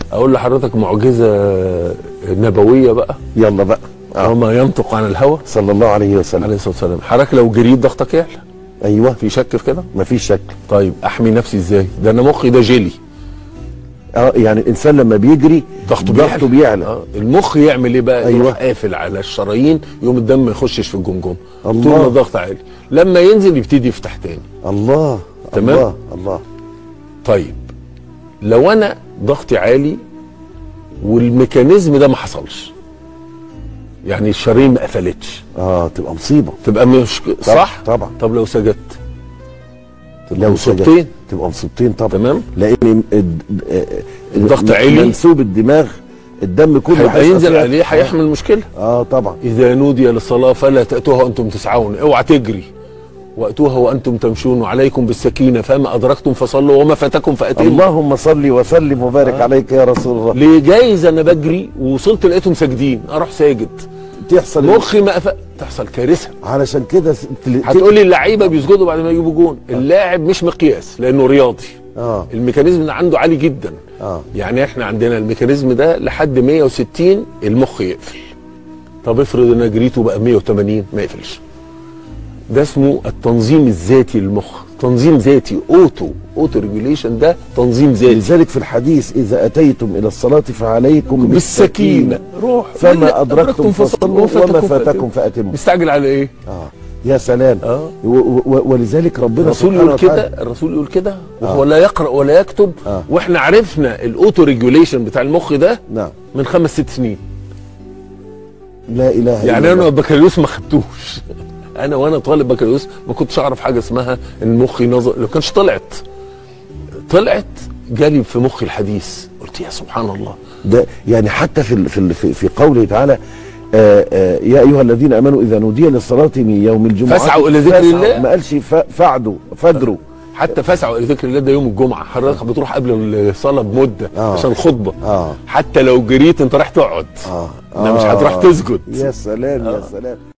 اقول لحضرتك معجزه نبويه بقى يلا بقى آه. وما ينطق عن الهوى صلى الله عليه وسلم عليه الصلاه والسلام حضرتك لو جريت ضغطك يعلى ايوه في شك في كده مفيش شك طيب احمي نفسي ازاي ده انا مخي ده جيلي اه يعني الانسان لما بيجري ضغطه ضغطه بيعلى آه. المخ يعمل ايه بقى أيوة. يروح قافل على الشرايين يوم الدم ما يخشش في الجمجمه الله. طول ما الضغط عالي لما ينزل يبتدي يفتح تاني الله تمام. الله الله طيب لو انا ضغطي عالي والميكانيزم ده ما حصلش يعني الشرايين ما قفلتش اه تبقى مصيبه تبقى مش صح طبعا طب لو سجدت تبقى لو مصيبتين سجدت تبقى مصيبتين طبعا تمام. لان الد- آه، الضغط م- عالي. منسوب الدماغ الدم كله هيبقى هيبقى ينزل فيها- عليه هيحمل مشكله اه طبعا إذا نودي للصلاة فلا تأتوها وأنتم تسعون اوعى تجري وأتوها وأنتم تمشون وعليكم بالسكينة فما أدركتم فصلوا وما فاتكم فأتموا اللهم صل وسلم وبارك آه. عليك يا رسول الله ليه جايز أنا بجري ووصلت لقيتهم ساجدين أروح ساجد تحصل مخي ما أف... تحصل كارثة علشان كده س- تل- هتقول لي اللعيبة بيسجدوا بعد ما يجيبوا جون اللاعب مش مقياس لأنه رياضي اه الميكانيزم ده عنده عالي جدا اه يعني احنا عندنا الميكانيزم ده لحد 160 المخ يقفل طب افرض انا جريته بقى 180 ما يقفلش ده اسمه التنظيم الذاتي للمخ تنظيم ذاتي اوتو اوتو ريجوليشن ده تنظيم ذاتي لذلك في الحديث اذا اتيتم الى الصلاه فعليكم بالسكينه روح فما ولا ادركتم فصلوا وما فاتكم فاتموا مستعجل على ايه اه يا سلام اه و- و- ولذلك ربنا الرسول سبحانه يقول كده وتعالى الرسول يقول كده وهو لا يقرا ولا يكتب آه. واحنا عرفنا الاوتو ريجوليشن بتاع المخ ده نعم من خمس ست سنين لا اله الا يعني الله انا بكالوريوس ما خدتوش انا وانا طالب بكالوريوس ما كنتش اعرف حاجه اسمها ان مخي نظر لو كانش طلعت طلعت جالي في مخي الحديث قلت يا سبحان الله ده يعني حتى في ال- في ال- في, في قوله تعالى آه آه يا ايها الذين امنوا اذا نودي للصلاه من يوم الجمعه فاسعوا إلى ذكر فاسعوا. الله. ما قالش ف- فعدوا فادروا حتى فاسعوا الى ذكر الله ده يوم الجمعه حضرتك بتروح قبل الصلاه بمده آه. عشان الخطبه اه حتى لو جريت انت رايح تقعد اه انما مش هتروح تسجد يا سلام يا سلام